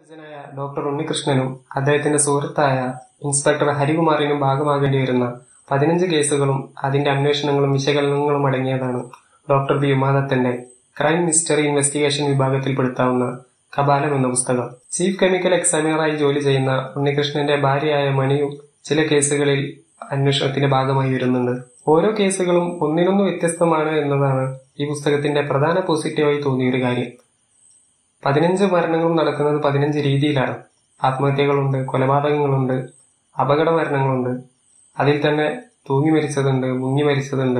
പരിചിതനായ doctor ഉണ്ണികൃഷ്ണനും അദ്ദേഹത്തിന്റെ സുഹൃത്തായ inspector ഹരികുമാറിനും ഭാഗമാകേണ്ടി വരുന്ന പതിനഞ്ച് കേസുകളും അതിന്റെ അന്വേഷണങ്ങളും വിശകലനങ്ങളും അടങ്ങിയതാണ് ഡോക്ടർ ബി ഉമാദത്തന്റെ ക്രൈം മിസ്റ്ററി ഇൻവെസ്റ്റിഗേഷൻ വിഭാഗത്തിൽപ്പെടുത്താവുന്ന കപാലം എന്ന പുസ്തകം ചീഫ് കെമിക്കൽ എക്സാമിനറായി ജോലി ചെയ്യുന്ന ഉണ്ണികൃഷ്ണന്റെ ഭാര്യയായ മണിയും ചില കേസുകളിൽ അന്വേഷണത്തിന്റെ ഭാഗമായി വരുന്നുണ്ട് ഓരോ കേസുകളും ഒന്നിനൊന്ന് വ്യത്യസ്തമാണ് എന്നതാണ് ഈ പുസ്തകത്തിന്റെ പ്രധാന പോസിറ്റീവായി തോന്നിയൊരു കാര്യം പതിനഞ്ച് മരണങ്ങളും നടക്കുന്നത് പതിനഞ്ച് രീതിയിലാണ് ആത്മഹത്യകളുണ്ട് കൊലപാതകങ്ങളുണ്ട് അപകട മരണങ്ങളുണ്ട് അതിൽ തന്നെ തൂങ്ങി മരിച്ചതുണ്ട് മുങ്ങി മരിച്ചതുണ്ട്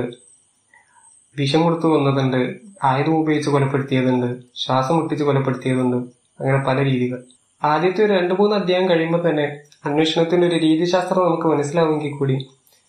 വിഷം കൊടുത്തു കൊന്നതുണ്ട് ആയുധം ഉപയോഗിച്ച് കൊലപ്പെടുത്തിയതുണ്ട് ശ്വാസം മുട്ടിച്ച് കൊലപ്പെടുത്തിയതുണ്ട് അങ്ങനെ പല രീതികൾ ആദ്യത്തെ ഒരു രണ്ടു മൂന്ന് അധ്യായം കഴിയുമ്പോൾ തന്നെ അന്വേഷണത്തിന്റെ ഒരു രീതിശാസ്ത്രം നമുക്ക് മനസ്സിലാവുമെങ്കിൽ കൂടി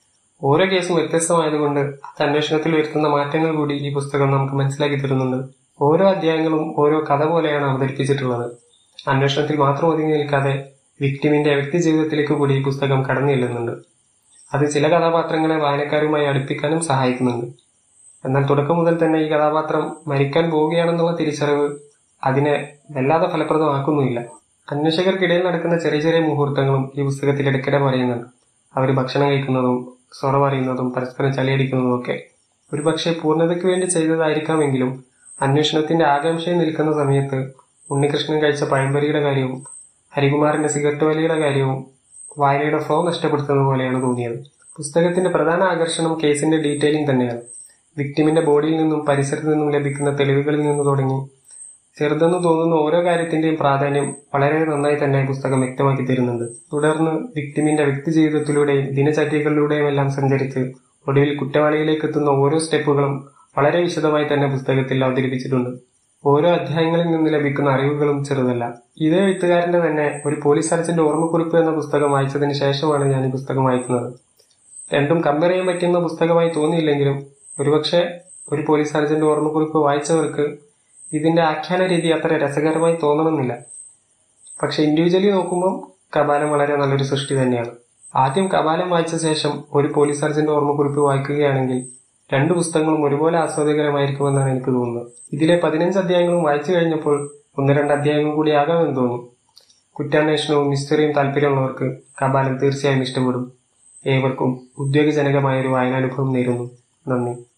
ഓരോ കേസും വ്യത്യസ്തമായതുകൊണ്ട് അത് അന്വേഷണത്തിൽ വരുത്തുന്ന മാറ്റങ്ങൾ കൂടി ഈ പുസ്തകം നമുക്ക് മനസ്സിലാക്കി തരുന്നുണ്ട് ഓരോ അധ്യായങ്ങളും ഓരോ കഥ പോലെയാണ് അവതരിപ്പിച്ചിട്ടുള്ളത് അന്വേഷണത്തിൽ മാത്രം ഒതുങ്ങി നിൽക്കാതെ വിക്ടിമിന്റെ വ്യക്തി ജീവിതത്തിലേക്ക് കൂടി ഈ പുസ്തകം കടന്നു ചെല്ലുന്നുണ്ട് അത് ചില കഥാപാത്രങ്ങളെ വായനക്കാരുമായി അടുപ്പിക്കാനും സഹായിക്കുന്നുണ്ട് എന്നാൽ തുടക്കം മുതൽ തന്നെ ഈ കഥാപാത്രം മരിക്കാൻ പോവുകയാണെന്നുള്ള തിരിച്ചറിവ് അതിനെ വല്ലാതെ ഫലപ്രദമാക്കുന്നുമില്ല അന്വേഷകർക്കിടയിൽ നടക്കുന്ന ചെറിയ ചെറിയ മുഹൂർത്തങ്ങളും ഈ പുസ്തകത്തിൽ ഇടയ്ക്കിടെ പറയുന്നുണ്ട് അവർ ഭക്ഷണം കഴിക്കുന്നതും സൊറ പറയുന്നതും പരസ്പരം ചളിയടിക്കുന്നതും ഒക്കെ ഒരുപക്ഷെ പൂർണ്ണതയ്ക്ക് വേണ്ടി ചെയ്തതായിരിക്കാമെങ്കിലും അന്വേഷണത്തിന്റെ ആകാംക്ഷയിൽ നിൽക്കുന്ന സമയത്ത് ഉണ്ണികൃഷ്ണൻ കഴിച്ച പഴംപൊരിയുടെ കാര്യവും ഹരികുമാറിന്റെ സിഗരറ്റ് വലിയുടെ കാര്യവും വായനയുടെ ഫ്ലോ നഷ്ടപ്പെടുത്തുന്നത് പോലെയാണ് തോന്നിയത് പുസ്തകത്തിന്റെ പ്രധാന ആകർഷണം കേസിന്റെ ഡീറ്റെയിലിംഗ് തന്നെയാണ് വിക്ടിമിന്റെ ബോഡിയിൽ നിന്നും പരിസരത്ത് നിന്നും ലഭിക്കുന്ന തെളിവുകളിൽ നിന്ന് തുടങ്ങി ചെറുതെന്ന് തോന്നുന്ന ഓരോ കാര്യത്തിന്റെയും പ്രാധാന്യം വളരെ നന്നായി തന്നെ പുസ്തകം വ്യക്തമാക്കി തരുന്നുണ്ട് തുടർന്ന് വിക്ടിമിന്റെ വ്യക്തി ജീവിതത്തിലൂടെയും ദിനചര്യകളിലൂടെയും എല്ലാം സഞ്ചരിച്ച് ഒടുവിൽ കുറ്റവാളിയിലേക്ക് എത്തുന്ന ഓരോ സ്റ്റെപ്പുകളും വളരെ വിശദമായി തന്നെ പുസ്തകത്തിൽ അവതരിപ്പിച്ചിട്ടുണ്ട് ഓരോ അധ്യായങ്ങളിൽ നിന്ന് ലഭിക്കുന്ന അറിവുകളും ചെറുതല്ല ഇതേ എഴുത്തുകാരന്റെ തന്നെ ഒരു പോലീസ് സർജന്റെ ഓർമ്മക്കുറിപ്പ് എന്ന പുസ്തകം വായിച്ചതിന് ശേഷമാണ് ഞാൻ ഈ പുസ്തകം വായിക്കുന്നത് രണ്ടും കമ്പയർ ചെയ്യാൻ പറ്റുന്ന പുസ്തകമായി തോന്നിയില്ലെങ്കിലും ഒരുപക്ഷെ ഒരു പോലീസ് സർജന്റെ ഓർമ്മക്കുറിപ്പ് വായിച്ചവർക്ക് ഇതിന്റെ ആഖ്യാന രീതി അത്ര രസകരമായി തോന്നണമെന്നില്ല പക്ഷെ ഇൻഡിവിജ്വലി നോക്കുമ്പോൾ കപാലം വളരെ നല്ലൊരു സൃഷ്ടി തന്നെയാണ് ആദ്യം കപാലം വായിച്ച ശേഷം ഒരു പോലീസ് സർജന്റെ ഓർമ്മക്കുറിപ്പ് വായിക്കുകയാണെങ്കിൽ രണ്ട് പുസ്തകങ്ങളും ഒരുപോലെ ആസ്വാദകരമായിരിക്കുമെന്നാണ് എനിക്ക് തോന്നുന്നത് ഇതിലെ പതിനഞ്ച് അധ്യായങ്ങളും വായിച്ചു കഴിഞ്ഞപ്പോൾ ഒന്ന് രണ്ട് അധ്യായങ്ങൾ കൂടി ആകാമെന്ന് തോന്നി കുറ്റാന്വേഷണവും മിസ്റ്ററിയും താല്പര്യമുള്ളവർക്ക് കപാലം തീർച്ചയായും ഇഷ്ടപ്പെടും ഏവർക്കും ഉദ്വേഗജനകമായ ഒരു വായനാനുഭവം നേരുന്നു നന്ദി